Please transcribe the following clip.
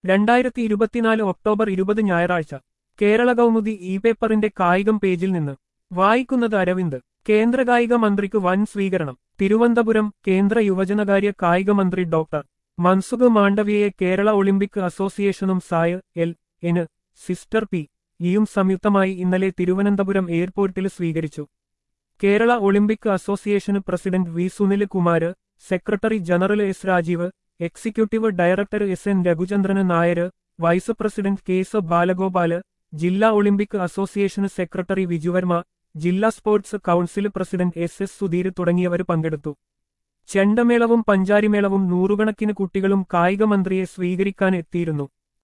രണ്ടായിരത്തി ഇരുപത്തിനാല് ഒക്ടോബർ ഇരുപത് ഞായറാഴ്ച കേരള കൗമുദി ഇ പേപ്പറിന്റെ കായികം പേജിൽ നിന്ന് വായിക്കുന്നത് അരവിന്ദ് കേന്ദ്ര കായിക മന്ത്രിക്ക് വൻ സ്വീകരണം തിരുവനന്തപുരം കേന്ദ്ര യുവജനകാര്യ കായിക മന്ത്രി ഡോക്ടർ മൻസുഖ് മാണ്ഡവ്യയെ കേരള ഒളിമ്പിക് അസോസിയേഷനും സായ എൽ എന് സിസ്റ്റർ പി ഇയും സംയുക്തമായി ഇന്നലെ തിരുവനന്തപുരം എയർപോർട്ടിൽ സ്വീകരിച്ചു കേരള ഒളിമ്പിക് അസോസിയേഷന് president V Sunil Kumar secretary general S Rajeev executive director S N രഘുചന്ദ്രന് Nair vice president K S Balagopal ജില്ലാ ഒളിമ്പിക് അസോസിയേഷൻ സെക്രട്ടറി വിജുവർമ്മ ജില്ലാ sports council president S S Sudheer തുടങ്ങിയവർ പങ്കെടുത്തു ചെണ്ടമേളവും പഞ്ചാരിമേളവും നൂറുകണക്കിന് കുട്ടികളും കായിക മന്ത്രിയെ സ്വീകരിക്കാൻ എത്തിയിരുന്നു